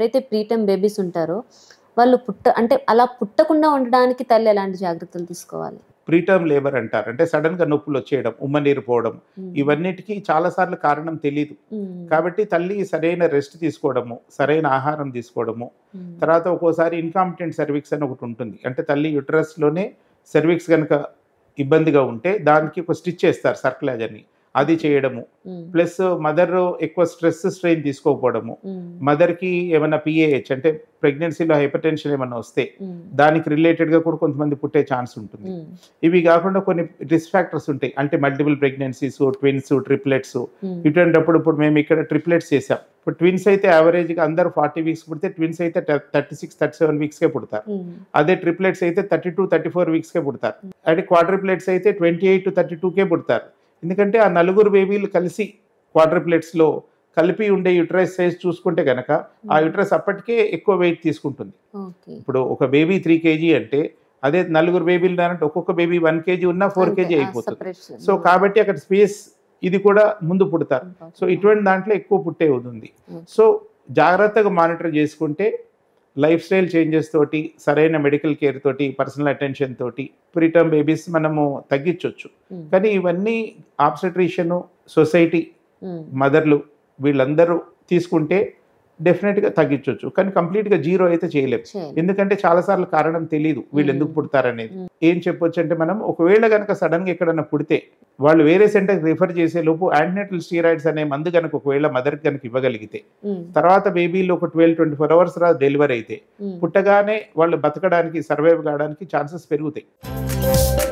ఎవరైతే preterm babies ఉంటారో వాళ్ళు పుట్ట అంటే అలా పుట్టకుండా ఉండడానికి తల్లి ఎలాంటి జాగ్రత్తలు తీసుకోవాలి ప్రీటర్మ్ లేబర్ అంటారు అంటే సడన్ గా నొప్పులు వచ్చేయడం ఉమ్మనీరు పోవడం ఉమ్. ఇవన్నిటికీ చాలాసార్లు కారణం తెలియదు ఉమ్. కాబట్టి తల్లి సరైన రెస్ట్ తీసుకోవడము సరైన ఆహారం తీసుకోవడము ఉమ్. తర్వాత ఒక్కోసారి ఇన్కాంపిటెంట్ సర్విక్స్ అని ఒకటి ఉంటుంది అంటే తల్లి యుటరస్లోనే సర్విక్స్ కనుక ఇబ్బందిగా ఉంటే దానికి ఒక స్టిచ్ చేస్తారు సర్క్లాజ్ అని అది చేయడము ఉమ్. ప్లస్ మదర్ ఎక్కువ స్ట్రెస్ స్ట్రెయిన్ తీసుకోకపోవడము ఉమ్. మదర్కి ఏమైనా పిఏహెచ్ అంటే ప్రెగ్నెన్సీలో హైపర్ టెన్షన్ ఏమైనా వస్తే ఉమ్. దానికి రిలేటెడ్గా కూడా కొంతమంది పుట్టే ఛాన్స్ ఉంటుంది ఉమ్. ఇవి కాకుండా కొన్ని రిస్క్ ఫ్యాక్టర్స్ ఉంటాయి అంటే multiple pregnancies twins triplets um. ఇటువంటిప్పుడు ఇప్పుడు మేము ఇక్కడ ట్రిప్లెట్స్ చేసాం ఇప్పుడు ట్విన్స్ అయితే యావరేజ్గా అందరూ ఫార్టీ వీక్స్ పుడితే ట్విన్స్ అయితే థర్టీ సిక్స్ థర్టీ సెవెన్ వీక్స్కే పుడతారు ఉమ్. అదే ట్రిప్లెట్స్ అయితే థర్టీ టూ థర్టీ ఫోర్ వీక్స్కే పుడతారు అంటే క్వాడ్రిప్లెట్స్ అయితే ట్వంటీ ఎయిట్ టు థర్టీ టూకే పుడతారు ఎందుకంటే ఆ నలుగురు బేబీలు కలిసి క్వాడ్రిప్లెట్స్లో కలిపి ఉండే యుట్రస్ సైజ్ చూసుకుంటే కనుక ఆ యుట్రస్ అప్పటికే ఎక్కువ వెయిట్ తీసుకుంటుంది ఓకే ఇప్పుడు ఒక బేబీ త్రీ కేజీ అంటే అదే నలుగురు బేబీలు ఉన్నారంటే ఒక్కొక్క బేబీ వన్ కేజీ ఉన్నా ఫోర్ అంతే, కేజీ ఆ అయిపోతుంది separation. సో కాబట్టి అక్కడ స్పేస్ ఇది కూడా ముందు పుడతారు సో ఇటువంటి దాంట్లో ఎక్కువ పుట్టే ఉంది Mm. సో జాగ్రత్తగా మానిటర్ చేసుకుంటే లైఫ్ స్టైల్ చేంజెస్ తోటి సరైన మెడికల్ కేర్ తోటి పర్సనల్ అటెన్షన్ తోటి ప్రీటర్మ్ బేబీస్ మనము తగ్గించవచ్చు ఉమ్. కానీ ఇవన్నీ ఆబ్స్టట్రిషియన్ సొసైటీ ఉమ్. మదర్లు వీళ్ళందరూ తీసుకుంటే డెఫినెట్గా తగ్గించవచ్చు కానీ కంప్లీట్గా జీరో అయితే చేయలేము చేయాలి. ఎందుకంటే చాలాసార్లు కారణం తెలియదు వీళ్ళు ఎందుకు Mm. పుడతారనేది Mm. ఏం చెప్పొచ్చు అంటే మనం ఒకవేళ కనుక సడన్గా ఎక్కడన్నా పుడితే వాళ్ళు వేరే సెంటర్కి రిఫర్ చేసే లోపు యాంటీనేటల్ స్టీరాయిడ్స్ అనే మందు కనుక ఒకవేళ మదర్కి కనుక ఇవ్వగలిగితే ఉమ్. తర్వాత బేబీలు ఒక ట్వెల్వ్ ట్వంటీ ఫోర్ అవర్స్ తర్వాత డెలివరీ అయితే ఉమ్. పుట్టగానే వాళ్ళు బతకడానికి సర్వైవ్ కావడానికి ఛాన్సెస్ పెరుగుతాయి